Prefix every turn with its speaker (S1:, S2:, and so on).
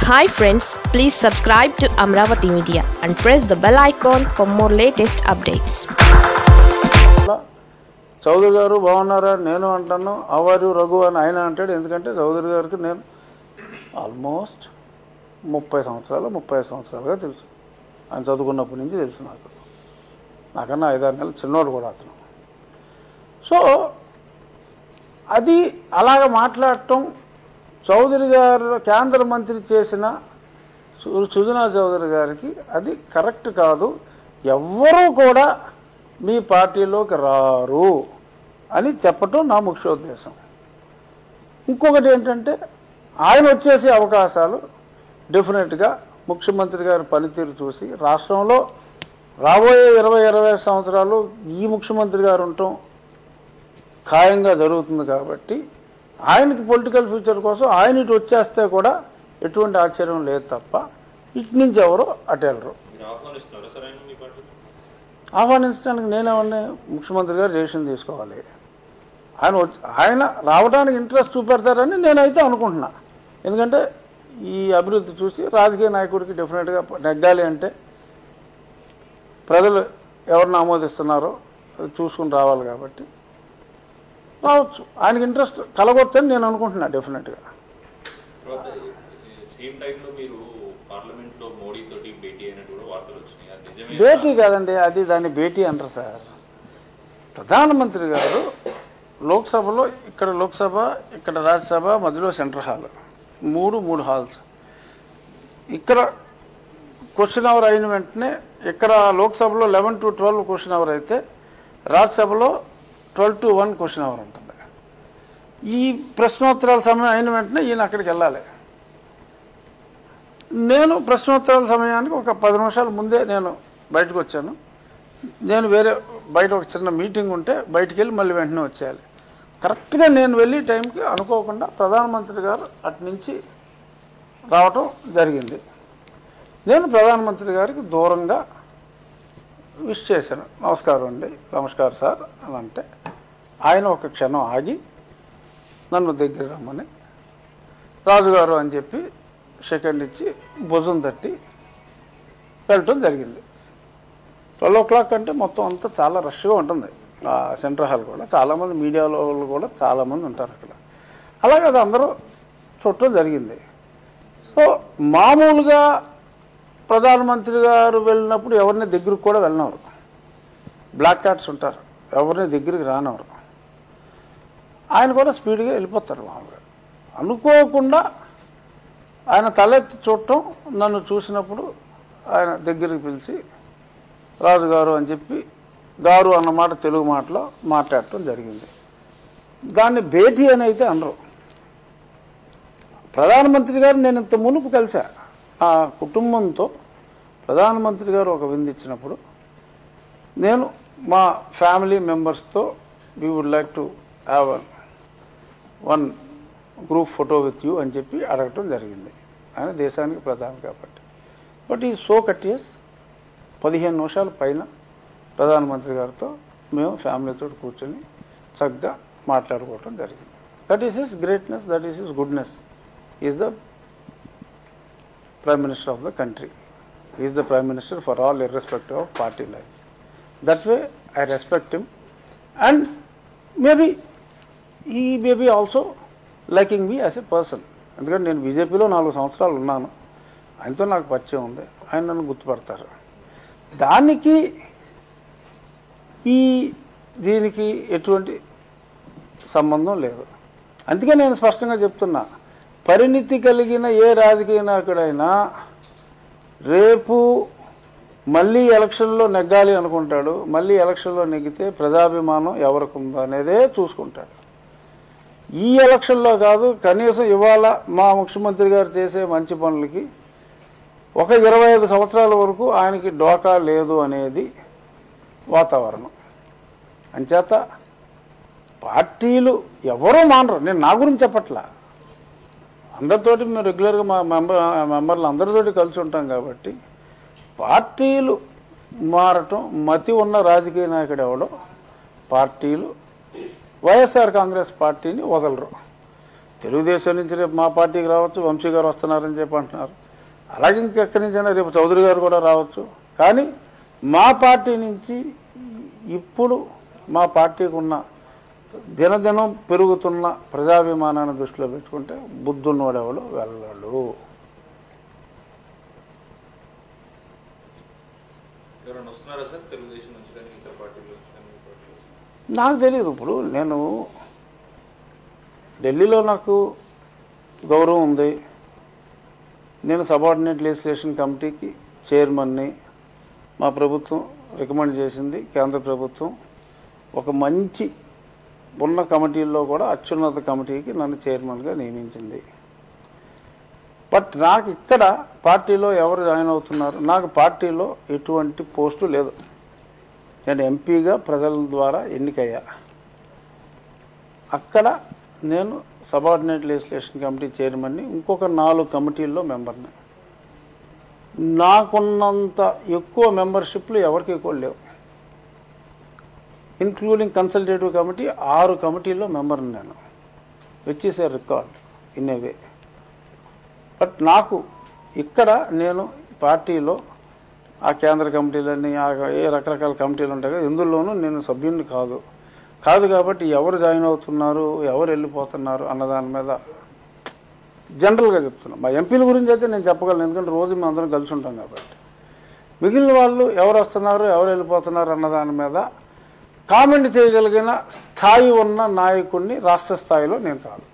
S1: Hi friends please subscribe to Amaravati media and press the bell icon for more latest updates
S2: Chowdary garu బాగున్నారా నేను అంటాను hour Raghu అని ఆయన అంటాడు ఎందుకంటే చౌదరి గారికి నేను ఆల్మోస్ట్ ముప్పై సంవత్సరాలు ముప్పై ఐదు సంవత్సరాలుగా తెలుసు ఆయన చదువుకున్నప్పటి నుంచి తెలుసు నాకు నాకన్నా ఐదారు నెలలు చిన్నోడు కూడా అతను సో అది అలాగ మాట్లాడటం చౌదరి గారు కేంద్ర మంత్రి చేసిన సు- సుజనా చౌదరి గారికి అది కరెక్ట్ కాదు ఎవ్వరూ కూడా మీ పార్టీలోకి రారు అని చెప్పటం నా ముఖ్యోద్దేశం ఇంకొకటి ఏంటంటే ఆయన వచ్చేసే అవకాశాలు డెఫినెట్గా ముఖ్యమంత్రి గారి పనితీరు చూసి రాష్ట్రంలో రాబోయే ఇరవై ఇరవై సంవత్సరాలు ఈ ముఖ్యమంత్రి గారు ఉండటం ఖాయంగా జరుగుతుంది కాబట్టి ఆయనకి పొలిటికల్ ఫ్యూచర్ కోసం ఆయన ఇటు వచ్చేస్తే కూడా ఎటువంటి ఆశ్చర్యం లేదు తప్ప ఇటు నుంచి ఎవరు అటు వెళ్ళరు
S3: మీరు ఆహ్వానిస్తున్నారా సార్ ఆయన మీ పార్టీలో
S2: ఆహ్వానించడానికి నేనేమన్నా ముఖ్యమంత్రి గారు రేషన్ తీసుకోవాలి ఆయన వచ్చి ఆయన రావడానికి ఇంట్రెస్ట్ చూపెడతారని నేనైతే అనుకుంటున్నా ఎందుకంటే ఈ అభివృద్ధి చూసి రాజకీయ నాయకుడికి డెఫినెట్గా నెగ్గాలి అంటే ప్రజలు ఎవరిని ఆమోదిస్తున్నారో అది చూసుకుని రావాలి కాబట్టి రావచ్చు ఆయనకి ఇంట్రెస్ట్ కలగొచ్చని నేను అనుకుంటున్నా డెఫినెట్గా
S3: తర్వాత సేమ్ టైంలో మీరు పార్లమెంట్ లో మోడీ తోటి భేటీ అయినట్టు కూడా వార్తలు వచ్చినాయి అది నిజమే
S2: భేటీ కాదండి అది దాన్ని భేటీ అంటారు సార్ ప్రధానమంత్రి గారు లోక్సభలో ఇక్కడ లోక్సభ ఇక్కడ రాజ్యసభ మధ్యలో సెంట్రల్ హాల్ మూడు మూడు హాల్స్ ఇక్కడ క్వశ్చన్ అవర్ అయిన వెంటనే ఇక్కడ లోక్సభలో eleven to twelve question hour అయితే రాజ్యసభలో twelve to one question hour ఉంటుంది ఈ ప్రశ్నోత్తరాల సమయం అయిన వెంటనే ఈయన అక్కడికి వెళ్ళాలి నేను ప్రశ్నోత్తరాల సమయానికి ఒక పది నిమిషాల ముందే నేను బయటకు వచ్చాను నేను వేరే బయట ఒక చిన్న మీటింగ్ ఉంటే బయటికి వెళ్ళి మళ్ళీ వెంటనే వచ్చేయాలి కరెక్ట్గా నేను వెళ్ళి టైంకి అనుకోకుండా ప్రధానమంత్రి గారు అటు నుంచి రావటం జరిగింది నేను ప్రధానమంత్రి గారికి దూరంగా విష్ చేశాను నమస్కారం అండి నమస్కారం సార్ అని అంటే ఆయన ఒక క్షణం ఆగి నన్ను దగ్గర రమ్మని రాజుగారు అని చెప్పి సెకండ్ ఇచ్చి భుజం తట్టి వెళ్ళటం జరిగింది ట్వెల్వ్ ఓ క్లాక్ అంటే మొత్తం అంతా చాలా రష్గా ఉంటుంది ఆ సెంట్రల్ హాల్ కూడా చాలామంది మీడియాలో వాళ్ళు కూడా చాలామంది ఉంటారు అక్కడ అలాగే అది అందరూ చూడటం జరిగింది సో మామూలుగా ప్రధానమంత్రి గారు వెళ్ళినప్పుడు ఎవరిని దగ్గరికి కూడా వెళ్ళినవారు బ్లాక్ క్యాట్స్ ఉంటారు ఎవరిని దగ్గరికి రానవరు ఆయన కూడా స్పీడ్గా వెళ్ళిపోతారు మామూలుగా అనుకోకుండా ఆయన తలెత్తి చూడటం నన్ను చూసినప్పుడు ఆయన దగ్గరికి పిలిచి రాజుగారు అని చెప్పి గారు అన్నమాట తెలుగు మాటలో మాట్లాడటం జరిగింది దాన్ని భేటీ అని అయితే అనరు ప్రధానమంత్రి గారు నేను ఇంత మునుపు కలిసా ఆ కుటుంబంతో ప్రధానమంత్రి గారు ఒక విందు ఇచ్చినప్పుడు నేను మా ఫ్యామిలీ మెంబర్స్తో we would like to have one group photo with you అని చెప్పి అడగటం జరిగింది ఆయన దేశానికి ప్రధాని కాబట్టి బట్ ఈ సో కటియస్ పదిహేను నిమిషాల పైన ప్రధానమంత్రి గారితో మేము ఫ్యామిలీతో కూర్చొని చక్కగా మాట్లాడుకోవటం జరిగింది that is his greatness that is his goodness is the prime minister of the country is the prime minister for all irrespective of party lines that way I respect him and maybe ఈ maybe also liking me as a person ఎందుకంటే నేను బీజేపీలో నాలుగు సంవత్సరాలు ఉన్నాను ఆయనతో నాకు పరిచయం ఉంది ఆయన నన్ను గుర్తుపడతారు దానికి ఈ దీనికి ఎటువంటి సంబంధం లేదు అందుకే నేను స్పష్టంగా చెప్తున్నా పరిణితి కలిగిన ఏ రాజకీయ నాయకుడైనా రేపు మళ్ళీ ఎలక్షన్లో నెగ్గాలి అనుకుంటాడు మళ్ళీ ఎలక్షన్లో నెగ్గితే ప్రజాభిమానం ఎవరికి ఉందో అనేదే చూసుకుంటాడు ఈ ఎలక్షన్లో కాదు కనీసం ఇవాళ మా ముఖ్యమంత్రి గారు చేసే మంచి పనులకి ఒక ఇరవై ఐదు సంవత్సరాల వరకు ఆయనకి డోకా లేదు అనేది వాతావరణం అంచేత పార్టీలు ఎవరూ మానరు నేను నా గురించి చెప్పట్లా అందరితోటి మేము రెగ్యులర్గా మా మెంబర్ మెంబర్లు అందరితోటి కలిసి ఉంటాం కాబట్టి పార్టీలు మారటం మతి ఉన్న రాజకీయ నాయకుడు ఎవడో పార్టీలు వైఎస్ఆర్ కాంగ్రెస్ పార్టీని వదలరు తెలుగుదేశం నుంచి రేపు మా పార్టీకి రావచ్చు వంశీ గారు వస్తున్నారని చెప్పి అంటున్నారు అలాగే ఇంకెక్కడి నుంచైనా రేపు చౌదరి గారు కూడా రావచ్చు కానీ మా పార్టీ నుంచి ఇప్పుడు మా పార్టీకి ఉన్న దినదినం పెరుగుతున్న ప్రజాభిమానాన్ని దృష్టిలో పెట్టుకుంటే బుద్ధున్నోడెవడు వెళ్ళడు
S3: ఎవరైనా వస్తున్నారా సార్ తెలుగుదేశం నుంచి కానీ ఇతర పార్టీల నుంచి కానీ మీ పార్టీల నుంచి?
S2: నాకు తెలియదు ఇప్పుడు నేను ఢిల్లీలో నాకు గౌరవం ఉంది నేను సబార్డినేట్ లెజిస్లేషన్ కమిటీకి చైర్మన్ని మా ప్రభుత్వం రికమెండ్ చేసింది కేంద్ర ప్రభుత్వం ఒక మంచి ఉన్న కమిటీల్లో కూడా అత్యున్నత కమిటీకి నన్ను చైర్మన్గా నియమించింది బట్ నాకు ఇక్కడ పార్టీలో ఎవరు జాయిన్ అవుతున్నారు నాకు పార్టీలో ఎటువంటి పోస్టు లేదు నేను ఎంపీగా ప్రజల ద్వారా ఎన్నికయ్యా అక్కడ నేను సబార్డినేట్ లెజిస్లేషన్ కమిటీ చైర్మన్ని ఇంకొక నాలుగు కమిటీల్లో మెంబర్ని నాకున్నంత ఎక్కువ మెంబర్షిప్లు ఎవరికి కూడా లేవు ఇన్క్లూడింగ్ కన్సల్టేటివ్ కమిటీ ఆరు కమిటీల్లో మెంబర్ని నేను which is a record in a way but నాకు ఇక్కడ నేను పార్టీలో ఆ కేంద్ర కమిటీలన్నీ ఆ ఏ రకరకాల కమిటీలు ఉంటాయి కదా ఇందులోనూ నేను సభ్యుడిని కాదు కాదు కాబట్టి ఎవరు జాయిన్ అవుతున్నారు ఎవరు వెళ్ళిపోతున్నారు అన్న దాని మీద జనరల్గా చెప్తున్నాం మా ఎంపీల గురించి అయితే నేను చెప్పగలను ఎందుకంటే రోజు మేము అందరం కలిసి ఉంటాం కాబట్టి మిగిలిన వాళ్ళు ఎవరు వస్తున్నారు ఎవరు వెళ్ళిపోతున్నారు అన్న దాని మీద కామెంట్ చేయగలిగిన స్థాయి ఉన్న నాయకుడిని రాష్ట్ర స్థాయిలో నేను కాదు